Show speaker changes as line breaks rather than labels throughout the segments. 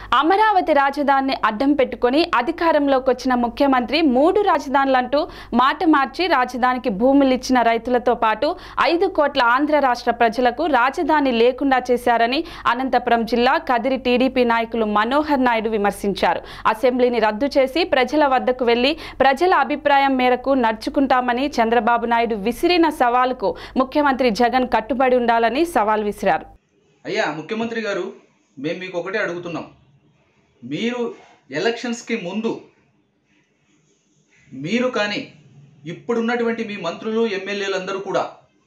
అమరావతి రాజధానిని అడ్డం పెట్టుకొని అధికారంలోకి వచ్చిన ముఖ్యమంత్రి మూడు రాజధానులంటూ మాట మార్చి రాజధానికి భూములు ఇచ్చిన రైతులతో పాటు ఐదు కోట్ల ఆంధ్ర రాష్ట్ర ప్రజలకు రాజధాని లేకుండా చేశారని అనంతపురం జిల్లా కదిరి టీడీపీ నాయకులు మనోహర్ నాయుడు విమర్శించారు అసెంబ్లీని రద్దు చేసి ప్రజల వద్దకు వెళ్లి ప్రజల అభిప్రాయం మేరకు నడుచుకుంటామని చంద్రబాబు నాయుడు విసిరిన సవాలుకు ముఖ్యమంత్రి జగన్ కట్టుబడి ఉండాలని సవాల్ విసిరారు
అయ్యా ముఖ్యమంత్రి గారు మేము మీకు ఒకటే అడుగుతున్నాం మీరు ఎలక్షన్స్కి ముందు మీరు కానీ ఇప్పుడున్నటువంటి మీ మంత్రులు ఎమ్మెల్యేలందరూ కూడా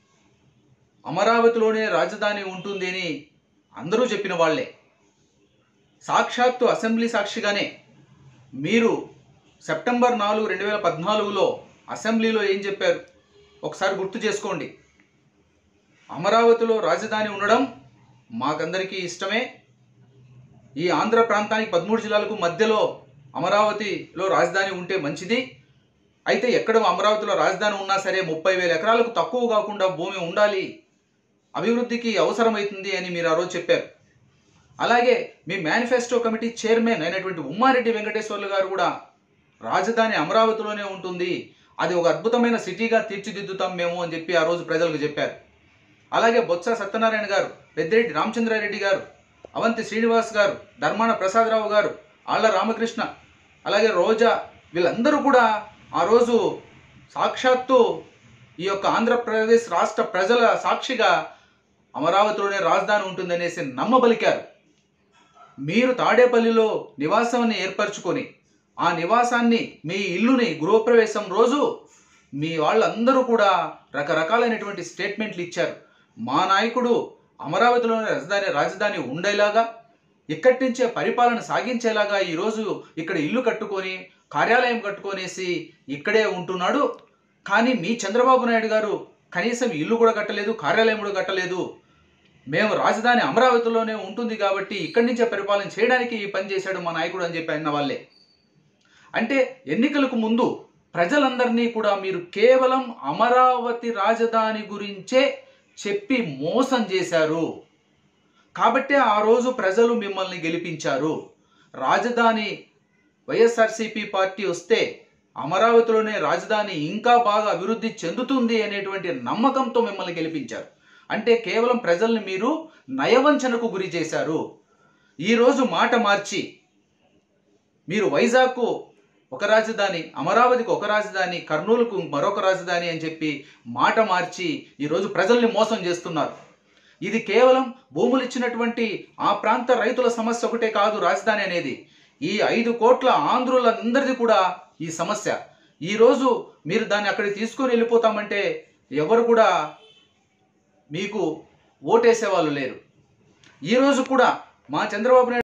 అమరావతిలోనే రాజధాని ఉంటుంది అని అందరూ చెప్పిన వాళ్ళే సాక్షాత్తు అసెంబ్లీ సాక్షిగానే మీరు సెప్టెంబర్ నాలుగు రెండు వేల పద్నాలుగులో అసెంబ్లీలో ఏం చెప్పారు ఒకసారి గుర్తు చేసుకోండి అమరావతిలో రాజధాని ఉండడం మాకందరికీ ఇష్టమే ఈ ఆంధ్ర ప్రాంతానికి పదమూడు జిల్లాలకు మధ్యలో అమరావతిలో రాజధాని ఉంటే మంచిది అయితే ఎక్కడ అమరావతిలో రాజధాని ఉన్నా సరే ముప్పై వేల ఎకరాలకు తక్కువ కాకుండా భూమి ఉండాలి అభివృద్ధికి అవసరమవుతుంది అని మీరు ఆ రోజు చెప్పారు అలాగే మీ మేనిఫెస్టో కమిటీ చైర్మన్ అయినటువంటి ఉమ్మారెడ్డి వెంకటేశ్వర్లు గారు కూడా రాజధాని అమరావతిలోనే ఉంటుంది అది ఒక అద్భుతమైన సిటీగా తీర్చిదిద్దుతాం మేము అని చెప్పి ఆ రోజు ప్రజలకు చెప్పారు అలాగే బొత్స సత్యనారాయణ గారు పెద్దిరెడ్డి రామచంద్రారెడ్డి గారు అవంతి శ్రీనివాస్ గారు ధర్మాన ప్రసాదరావు గారు ఆళ్ల రామకృష్ణ అలాగే రోజా వీళ్ళందరూ కూడా ఆ రోజు సాక్షాత్తు ఈ యొక్క ఆంధ్రప్రదేశ్ రాష్ట్ర ప్రజల సాక్షిగా అమరావతిలోనే రాజధాని ఉంటుందనేసి నమ్మబలికారు మీరు తాడేపల్లిలో నివాసాన్ని ఏర్పరచుకొని ఆ నివాసాన్ని మీ ఇల్లుని గృహప్రవేశం రోజు మీ వాళ్ళందరూ కూడా రకరకాలైనటువంటి స్టేట్మెంట్లు ఇచ్చారు మా నాయకుడు అమరావతిలోని రాజధాని రాజధాని ఉండేలాగా ఇక్కడి నుంచే పరిపాలన సాగించేలాగా ఈరోజు ఇక్కడ ఇల్లు కట్టుకొని కార్యాలయం కట్టుకొనేసి ఇక్కడే ఉంటున్నాడు కానీ మీ చంద్రబాబు నాయుడు గారు కనీసం ఇల్లు కూడా కట్టలేదు కార్యాలయం కూడా కట్టలేదు మేము రాజధాని అమరావతిలోనే ఉంటుంది కాబట్టి ఇక్కడి నుంచే పరిపాలన చేయడానికి ఈ పని చేశాడు మా నాయకుడు అని చెప్పి అన్న వాళ్ళే అంటే ఎన్నికలకు ముందు ప్రజలందరినీ కూడా మీరు కేవలం అమరావతి రాజధాని గురించే చెప్పి మోసం చేశారు కాబట్టే ఆ రోజు ప్రజలు మిమ్మల్ని గెలిపించారు రాజధాని వైఎస్ఆర్సీపీ పార్టీ వస్తే అమరావతిలోనే రాజధాని ఇంకా బాగా అభివృద్ధి చెందుతుంది అనేటువంటి నమ్మకంతో మిమ్మల్ని గెలిపించారు అంటే కేవలం ప్రజల్ని మీరు నయవంచనకు గురి చేశారు ఈరోజు మాట మార్చి మీరు వైజాగ్కు ఒక రాజధాని అమరావతికి ఒక రాజధాని కర్నూలుకు మరొక రాజధాని అని చెప్పి మాట మార్చి ఈరోజు ప్రజల్ని మోసం చేస్తున్నారు ఇది కేవలం భూములు ఇచ్చినటువంటి ఆ ప్రాంత రైతుల సమస్య ఒకటే కాదు రాజధాని అనేది ఈ ఐదు కోట్ల ఆంధ్రులందరిది కూడా ఈ సమస్య ఈరోజు మీరు దాన్ని అక్కడికి తీసుకొని వెళ్ళిపోతామంటే ఎవరు కూడా మీకు ఓటేసే వాళ్ళు లేరు ఈరోజు కూడా మా చంద్రబాబు నాయుడు